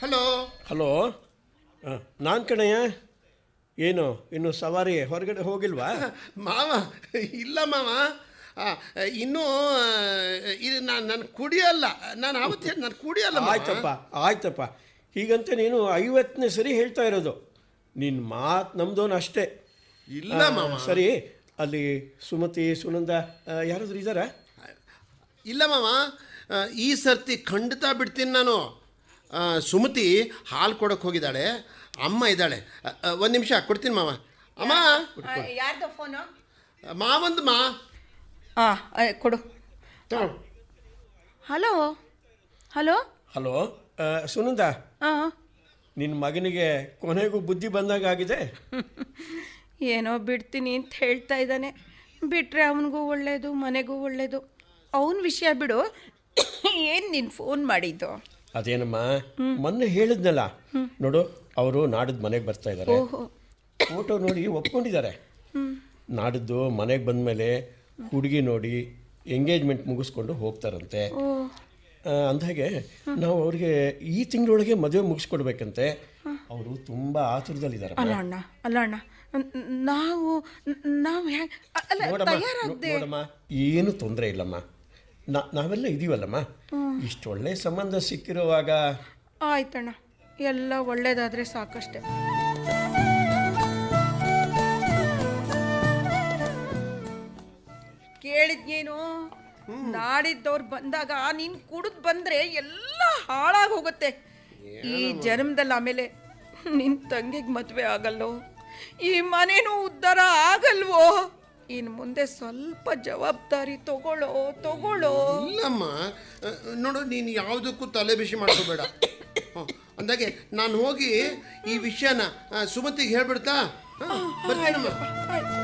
Hello hello ನಾನು ಕಣಯ್ಯ ಏನು ಇನ್ನು ಸವಾರಿ ಹೊರಗಡೆ ಹೋಗಿಲ್ವಾ ಮಾವ ಇಲ್ಲ ಮಾವ ಆ, ಇನ್ನೂ ಆ, ಇದು ನಾನು ನಾನು ಕುಡಿಯಲ್ಲ ನಾನು ಅವತ್ತು ಹೇಳಿ ನಾನು ಕುಡಿಯಲ್ಲ ಮಾವ. ಆಯ್ತಪ್ಪ ಆಯ್ತಪ್ಪ ಹೀಗಂತ ನೀನು ಐವತ್ತನೇ ಸರಿ ಹೇಳ್ತಾ ಇರೋದು ನಿನ್ನ ಮಾತು ನಮ್ದೋನು ಅಷ್ಟೇ ಇಲ್ಲ ಆ, ಮಾವ ಸರಿ ಅಲ್ಲಿ ಸುಮತಿ ಸುನಂದ ಆ, ಯಾರಾದ್ರೂ ಇದ್ದಾರಾ ಇಲ್ಲ ಮಾವ ಆ, ಈ ಸರ್ತಿ ಖಂಡಿತ ಬಿಡ್ತೀನಿ ನಾನು ಆ, ಸುಮತಿ ಹಾಲು ಕೊಡೋಕೆ ಹೋಗಿದ್ದಾಳೆ ಅಮ್ಮ ಇದ್ದಾಳೆ ಒಂದು ನಿಮಿಷ ಕೊಡ್ತೀನಿ ಮಾವ ಅಮ್ಮ ಯಾರ್ದು ಫೋನು ಮಾವಂದು ಮಾ ಹಾಂ ಕೊಡು ತಗೋ ಹಲೋ ಹಲೋ ಹಲೋ ಆ, ಸುನಂದ ಹಾಂ ನಿನ್ನ ಮಗನಿಗೆ ಕೊನೆಗೂ ಬುದ್ಧಿ ಬಂದಾಗ ಆಗಿದೆ ಏನೋ ಬಿಡ್ತೀನಿ ಅಂತ ಹೇಳ್ತಾ ಇದ್ದಾನೆ ಬಿಟ್ಟರೆ ಅವನಿಗೂ ಒಳ್ಳೇದು ಮನೆಗೂ ಒಳ್ಳೇದು ಅವನ ವಿಷಯ ಬಿಡು ಏನು ನೀನು ಫೋನ್ ಮಾಡಿದ್ದು ಅದೇನಮ್ಮ ಮೊನ್ನೆ ಹೇಳಿದ್ನಲ್ಲ ನೋಡು ಅವರು ನಾಡಿದ್ದು ಮನೆಗೆ ಬರ್ತಾ ಇದ್ದಾರೆ ಓಹೋ ಫೋಟೋ ನೋಡಿ ಒಪ್ಕೊಂಡಿದ್ದಾರೆ ನಾಡಿದ್ದು ಮನೆಗೆ ಬಂದಮೇಲೆ ಹುಡುಗಿ ನೋಡಿ ಎಂಗೇಜ್ಮೆಂಟ್ ಮುಗಿಸ್ಕೊಂಡು ಹೋಗ್ತಾರಂತೆ ಓ ಆ, ಅಂದ್ಹಾಗೆ ನಾವು ಅವ್ರಿಗೆ ಈ ತಿಂಗಳೊಳಗೆ ಮದುವೆ ಮುಗಿಸ್ಕೊಡ್ಬೇಕಂತೆ ಅವರು ತುಂಬ ಆತುರದಲ್ಲಿದ್ದಾರೆ ಅಲ್ಲ ಅಣ್ಣ ಅಲ್ಲ ಅಣ್ಣ ನ್- ನಾವು ನ್- ನಾವು ಹ್ಯಾಂಗ ಅಲ್ಲ ನೋಡಮ್ಮ ತಯಾರಾಗ್ದೆ ನೋ- ನೋಡಮ್ಮ ಏನು ತೊಂದರೆ ಇಲ್ಲಮ್ಮ ನಾ ನಾವೆಲ್ಲ ಇದೀವಲ್ಲಮ್ಮ ಇಷ್ಟೊಳ್ಳೆ ಸಂಬಂಧ ಸಿಕ್ಕಿರುವಾಗ ಆಯ್ತಣ್ಣ ಎಲ್ಲ ಒಳ್ಳೇದಾದ್ರೆ ಸಾಕಷ್ಟೆ ಕೇಳಿದ್ನೇನು ನಾಡಿದ್ದವ್ರು ಬಂದಾಗ ನೀನು ಕುಡಿದು ಬಂದ್ರೆ ಎಲ್ಲ ಹಾಳಾಗಿ ಹೋಗುತ್ತೆ ಈ ಜನ್ಮದಲ್ಲಿ ಆಮೇಲೆ ನಿನ್ನ ತಂಗಿಗೆ ಮದುವೆ ಆಗಲ್ಲೋ ಈ ಮನೇನೂ ಉದ್ಧಾರ ಆಗಲ್ವೋ ಇನ್ನು ಮುಂದೆ ಸ್ವಲ್ಪ ಜವಾಬ್ದಾರಿ ತಗೊಳ್ಳೋ ತಗೊಳ್ಳೋ ಇಲ್ಲಮ್ಮ ಆ, ನೋಡು ನೀನು ಯಾವುದಕ್ಕೂ ತಲೆ ಬಿಸಿ ಮಾಡ್ಕೋಬೇಡ ಹ್ಮ್. ಅಂದಾಗೆ ನಾನು ಹೋಗಿ ಈ ವಿಷಯನ ಆ, ಸುಮತಿಗೆ ಹೇಳ್ಬಿಡ್ತಾ ಹಾಂ ಬರ್ತೀನಮ್ಮ ಆಯ್ತು